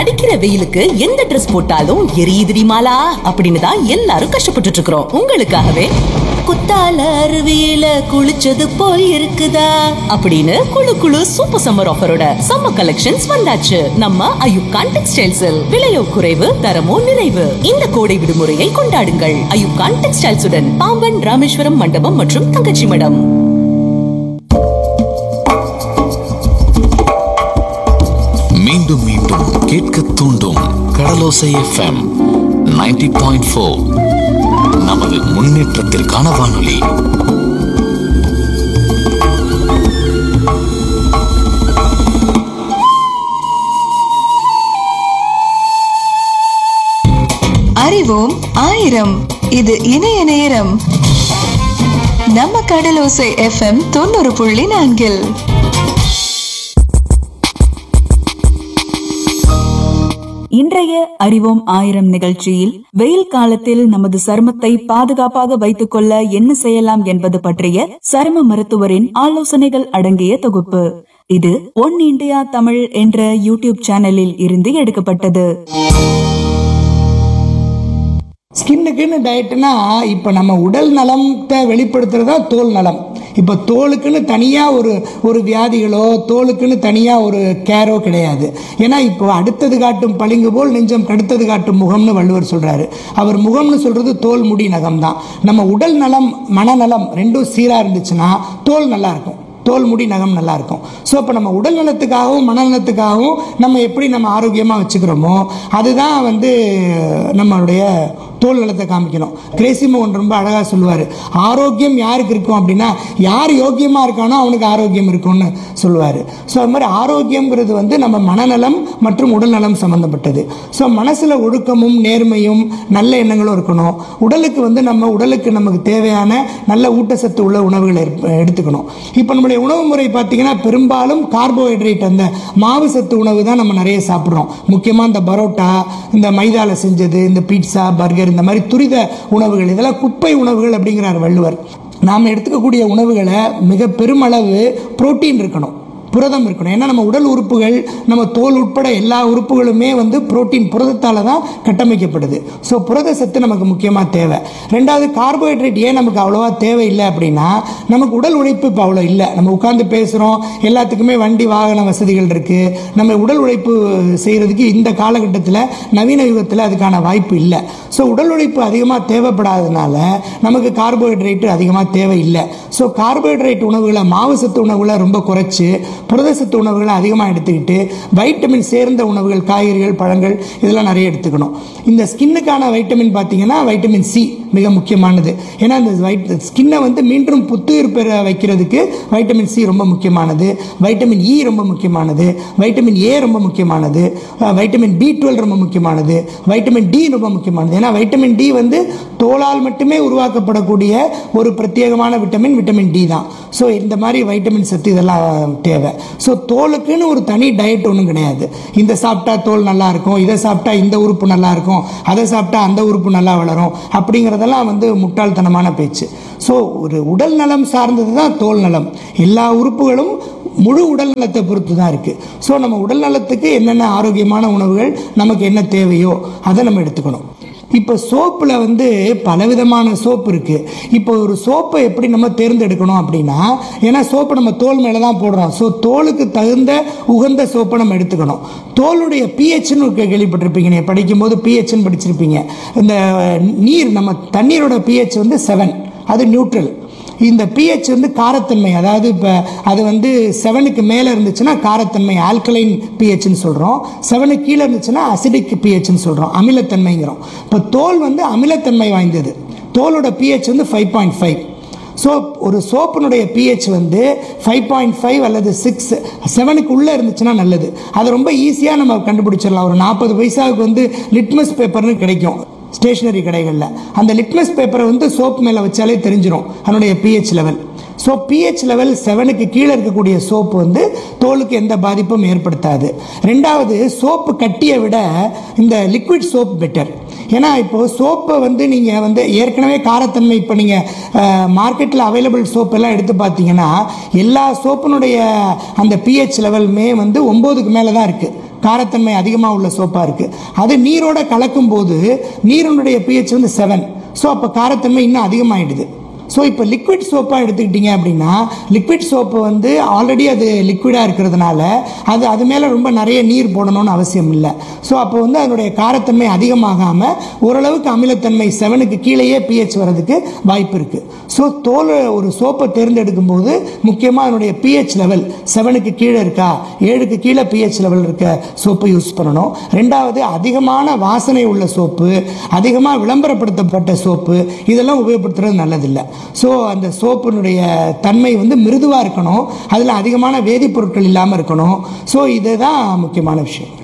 அடிக்கிற வெயிலுக்கு எந்த Dress போட்டாலும் எரியுதுடி மாலா அப்படின்னு தான் எல்லாரும் கஷ்டப்பட்டுட்டு இருக்கிறோம் உங்களுக்காகவே குத்தால அருவியில குளிச்சது போல் இருக்குதா அப்படின்னு குளு குளு சூப்பர் சம்மர் ஆஃபரோட சம்மர் கலெக்ஷன்ஸ் வந்தாச்சு நம்ம அயுப்கான் டெக்ஸ்டைல்ஸில் விலையோ குறைவு தரமோ நிறைவு இந்த கோடை விடுமுறையை கொண்டாடுங்கள் அயுப்கான் டெக்ஸ்டைல்ஸுடன் பாம்பன் ராமேஸ்வரம் மண்டபம் மற்றும் தங்கச்சி மடம் மீண்டும் மீண்டும் கேட்க தூண்டும் கடலோசை எஃப்எம் 90.4 பாயிண்ட் ஃபோர் நமது முன்னேற்றத்திற்கான வானொலி அறிவோம் ஆயிரம் இது இணைய நேரம் நம்ம கடலோசை எஃப்எம் தொண்ணூறு புள்ளி நான்கில் இன்றைய அறிவோம் ஆயிரம் நிகழ்ச்சியில் வெயில் காலத்தில் நமது சருமத்தை பாதுகாப்பாக வைத்துக் கொள்ள என்ன செய்யலாம் என்பது பற்றிய சரும மருத்துவரின் ஆலோசனைகள் அடங்கிய தொகுப்பு இது ஒன் இந்தியா தமிழ் என்ற யூடியூப் சேனலில் இருந்து எடுக்கப்பட்டது ஸ்கின்னுக்குன்னு டயட்னா இப்போ நம்ம உடல் நலத்தை வெளிப்படுத்துறதா தோல் நலம் இப்போ தோலுக்குன்னு தனியாக ஒரு ஒரு வியாதிகளோ தோலுக்குன்னு தனியாக ஒரு கேரோ கிடையாது ஏன்னா இப்போ அடுத்தது காட்டும் பளிங்கு போல் நெஞ்சம் கடுத்தது காட்டும் முகம்னு வள்ளுவர் சொல்கிறாரு அவர் முகம்னு சொல்கிறது தோல் முடி நகம் தான் நம்ம உடல் நலம் மனநலம் ரெண்டும் சீராக இருந்துச்சுன்னா தோல் நல்லா இருக்கும் தோல் முடி நகம் நல்லா இருக்கும் ஸோ இப்போ நம்ம உடல் நலத்துக்காகவும் மனநலத்துக்காகவும் நம்ம எப்படி நம்ம ஆரோக்கியமாக வச்சுக்கிறோமோ அதுதான் வந்து நம்மளுடைய தோல் நலத்தை காமிக்கணும் கிரேசி மோகன் ரொம்ப அழகாக சொல்லுவார் ஆரோக்கியம் யாருக்கு இருக்கும் அப்படின்னா யார் யோக்கியமாக இருக்கானோ அவனுக்கு ஆரோக்கியம் இருக்கும்னு சொல்லுவார் ஸோ அது மாதிரி ஆரோக்கியங்கிறது வந்து நம்ம மனநலம் மற்றும் உடல் நலம் சம்மந்தப்பட்டது ஸோ மனசில் ஒழுக்கமும் நேர்மையும் நல்ல எண்ணங்களும் இருக்கணும் உடலுக்கு வந்து நம்ம உடலுக்கு நமக்கு தேவையான நல்ல ஊட்டச்சத்து உள்ள உணவுகளை எடுப்ப- எடுத்துக்கணும் இப்போ நம்மளுடைய உணவு முறை பார்த்தீங்கன்னா பெரும்பாலும் கார்போஹைட்ரேட் அந்த மாவு சத்து உணவு தான் நம்ம நிறைய சாப்பிட்றோம் முக்கியமாக இந்த பரோட்டா இந்த மைதால செஞ்சது இந்த பீட்சா பர்கர் இந்த மாதிரி துரித உணவுகள் இதெல்லாம் குப்பை உணவுகள் அப்படிங்கிறார் வள்ளுவர் நாம் எடுத்துக்கக்கூடிய உணவுகளை மிக பெருமளவு புரோட்டீன் இருக்கணும் புரதம் இருக்கணும் ஏன்னா நம்ம உடல் உறுப்புகள் நம்ம தோல் உட்பட எல்லா உறுப்புகளுமே வந்து புரோட்டீன் புரதத்தால் தான் கட்டமைக்கப்படுது ஸோ புரத சத்து நமக்கு முக்கியமாக தேவை ரெண்டாவது கார்போஹைட்ரேட் ஏன் நமக்கு அவ்வளோவா தேவையில்லை அப்படின்னா நமக்கு உடல் உழைப்பு இப்போ அவ்வளோ இல்லை நம்ம உட்காந்து பேசுகிறோம் எல்லாத்துக்குமே வண்டி வாகன வசதிகள் இருக்குது நம்ம உடல் உழைப்பு செய்கிறதுக்கு இந்த காலகட்டத்தில் நவீன யுகத்தில் அதுக்கான வாய்ப்பு இல்லை ஸோ உடல் உழைப்பு அதிகமாக தேவைப்படாததுனால நமக்கு கார்போஹைட்ரேட் அதிகமாக தேவையில்லை ஸோ கார்போஹைட்ரேட் உணவுகளை மாவு சத்து உணவுகளை ரொம்ப குறைச்சி புரத சத்து உணவுகளை அதிகமாக எடுத்துக்கிட்டு வைட்டமின் சேர்ந்த உணவுகள் காய்கறிகள் பழங்கள் இதெல்லாம் நிறைய எடுத்துக்கணும் இந்த ஸ்கின்னுக்கான வைட்டமின் பார்த்தீங்கன்னா வைட்டமின் சி மிக முக்கியமானது ஏன்னா இந்த வைட் ஸ்கின்னை வந்து மீண்டும் புத்துயிர் பெற வைக்கிறதுக்கு வைட்டமின் சி ரொம்ப முக்கியமானது வைட்டமின் இ ரொம்ப முக்கியமானது வைட்டமின் ஏ ரொம்ப முக்கியமானது அஹ், வைட்டமின் பி டுவெல் ரொம்ப முக்கியமானது வைட்டமின் டி ரொம்ப முக்கியமானது ஏன்னா வைட்டமின் டி வந்து தோலால் மட்டுமே உருவாக்கப்படக்கூடிய ஒரு பிரத்யேகமான விட்டமின் விட்டமின் டி தான் ஸோ இந்த மாதிரி வைட்டமின் சத்து இதெல்லாம் தேவை ஸோ தோலுக்குன்னு ஒரு தனி டயட் ஒன்றும் கிடையாது இந்த சாப்பிட்டா தோல் நல்லா இருக்கும் இதை சாப்பிட்டா இந்த உறுப்பு நல்லா இருக்கும் அதை சாப்பிட்டா அந்த உறுப்பு நல்லா வளரும் அப்படிங்கிறதெல்லாம் வந்து முட்டாள்தனமான பேச்சு ஸோ ஒரு உடல் நலம் சார்ந்தது தான் தோல் நலம் எல்லா உறுப்புகளும் முழு உடல் நலத்தை பொறுத்து தான் இருக்குது ஸோ நம்ம உடல் நலத்துக்கு என்னென்ன ஆரோக்கியமான உணவுகள் நமக்கு என்ன தேவையோ அதை நம்ம எடுத்துக்கணும் இப்போ சோப்பில் வந்து பலவிதமான சோப்பு இருக்குது இப்போ ஒரு சோப்பை எப்படி நம்ம தேர்ந்தெடுக்கணும் அப்படின்னா ஏன்னா சோப்பை நம்ம தோல் மேலே தான் போடுறோம் ஸோ தோலுக்கு தகுந்த உகந்த சோப்பை நம்ம எடுத்துக்கணும் தோலுடைய பிஹெச்னு கேள்விப்பட்டிருப்பீங்க நீங்கள் படிக்கும்போது பிஹெச்னு படிச்சிருப்பீங்க இந்த நீர் நம்ம தண்ணீரோட பிஹெச் வந்து செவன் அது நியூட்ரல் இந்த pH வந்து காரத்தன்மை அதாவது இப்போ அது வந்து செவனுக்கு மேலே இருந்துச்சுன்னா காரத்தன்மை ஆல்கலைன் பிஹெச்னு சொல்கிறோம் செவனுக்கு கீழே இருந்துச்சுன்னா அசிடிக் பிஹெச்னு சொல்கிறோம் அமிலத்தன்மைங்கிறோம் இப்போ தோல் வந்து அமிலத்தன்மை வாய்ந்தது தோலோட pH வந்து ஃபைவ் பாயிண்ட் ஃபைவ் ஸோ ஒரு சோப்பினுடைய pH வந்து ஃபைவ் பாயிண்ட் ஃபைவ் அல்லது சிக்ஸ் செவனுக்கு உள்ளே இருந்துச்சுன்னா நல்லது அது ரொம்ப ஈஸியாக நம்ம கண்டுபிடிச்சிடலாம் ஒரு நாற்பது பைசாவுக்கு வந்து லிட்மஸ் பேப்பர்னு கிடைக்கும் ஸ்டேஷனரி கடைகளில் அந்த லிட்மஸ் பேப்பரை வந்து சோப் மேலே வச்சாலே தெரிஞ்சிடும் அதனுடைய pH level so pH level செவனுக்கு கீழே இருக்கக்கூடிய சோப்பு வந்து தோலுக்கு எந்த பாதிப்பும் ஏற்படுத்தாது ரெண்டாவது சோப்பு கட்டியை விட இந்த லிக்விட் சோப் பெட்டர் ஏன்னா இப்போது சோப்பை வந்து நீங்கள் வந்து ஏற்கனவே காரத்தன்மை இப்போ நீங்கள் மார்க்கெட்டில் அவைலபிள் சோப் எல்லாம் எடுத்து பார்த்தீங்கன்னா எல்லா சோப்பினுடைய அந்த பிஹெச் லெவலுமே வந்து ஒம்போதுக்கு மேலே தான் இருக்குது காரத்தன்மை அதிகமாக உள்ள சோப்பாக இருக்குது அது நீரோட கலக்கும் போது நீரினுடைய பிஹெச் வந்து செவன் ஸோ அப்போ காரத்தன்மை இன்னும் அதிகமாகிடுது ஸோ இப்போ லிக்விட் சோப்பாக எடுத்துக்கிட்டீங்க அப்படின்னா லிக்விட் சோப்பு வந்து ஆல்ரெடி அது லிக்விடாக இருக்கிறதுனால அது அது மேலே ரொம்ப நிறைய நீர் போடணும்னு அவசியம் இல்லை ஸோ அப்போ வந்து அதனுடைய காரத்தன்மை அதிகமாகாமல் ஓரளவுக்கு அமிலத்தன்மை செவனுக்கு கீழேயே பிஹெச் வர்றதுக்கு வாய்ப்பு இருக்குது ஸோ தோல் ஒரு சோப்பை தேர்ந்தெடுக்கும் போது முக்கியமாக அதனுடைய பிஹெச் லெவல் செவனுக்கு கீழே இருக்கா ஏழுக்கு கீழே பிஹெச் லெவல் இருக்க சோப்பை யூஸ் பண்ணணும் ரெண்டாவது அதிகமான வாசனை உள்ள சோப்பு அதிகமாக விளம்பரப்படுத்தப்பட்ட சோப்பு இதெல்லாம் உபயோகப்படுத்துறது நல்லதில்லை ஸோ அந்த சோப்பினுடைய தன்மை வந்து மிருதுவாக இருக்கணும் அதில் அதிகமான வேதிப்பொருட்கள் இல்லாமல் இருக்கணும் ஸோ இதுதான் முக்கியமான விஷயம்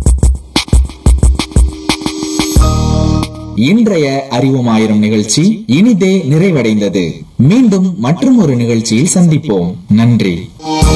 இன்றைய அறிவோம் ஆயிரம் நிகழ்ச்சி இனிதே நிறைவடைந்தது மீண்டும் மற்றும் ஒரு நிகழ்ச்சியில் சந்திப்போம் நன்றி